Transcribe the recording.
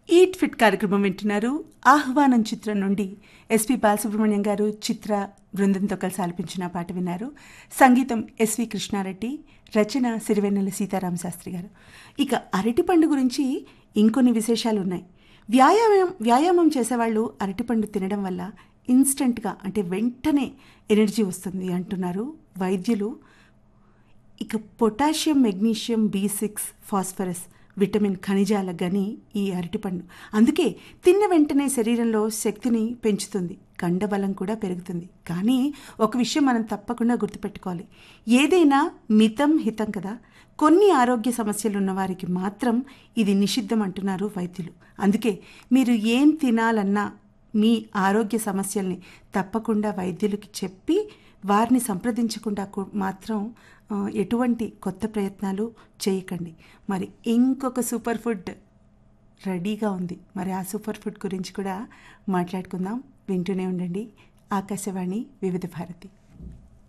eat fit కార్యక్రమం వింటున్నారు ఆహ్వానం చిత్రం నుండి ఎస్పి బాలసుబ్రహ్మణ్యం గారు చిత్ర బృందంతో కలిసి ఆలపించిన పాట విన్నారు సంగీతం ఎస్వి కృష్ణారెడ్డి రచన సిరివెన్నెల సీతారామ శాస్త్రి గారు ఇక అరటిపండు గురించి ఇంకొన్ని విశేషాలు ఉన్నాయి వ్యాయామం వ్యాయామం చేసేవాళ్ళు అరటిపండు తినడం వల్ల ఇన్స్టంట్గా అంటే వెంటనే ఎనర్జీ వస్తుంది అంటున్నారు వైద్యులు ఇక potassium magnesium B six phosphorus vitamin ఖనిజాల గని ఈ అరటిపండు అందుకే తిన్న వెంటనే శరీరంలో శక్తిని పెంచుతుంది కండబలం కూడా పెరుగుతుంది కానీ ఒక విషయం మనం తప్పకుండా గుర్తుపెట్టుకోవాలి ఏదైనా మితం హితం కదా కొన్ని ఆరోగ్య సమస్యలు ఉన్న వారికి మాత్రం ఇది నిషిద్ధం అంటున్నారు వైద్యులు అందుకే మీరు ఏం తినాలన్నా మీ ఆరోగ్య సమస్యల్ని తప్పకుండా వైద్యులకి చెప్పి వారిని సంప్రదించకుండా కు- మాత్రం ఆ, ఎటువంటి కొత్త ప్రయత్నాలు చేయకండి మరి ఇంకొక సూపర్ ఫుడ్ రెడీగా ఉంది మరి ఆ సూపర్ ఫుడ్ గురించి కూడా మాట్లాడుకుందాం వింటూనే ఉండండి ఆకాశవాణి వివిధ భారతి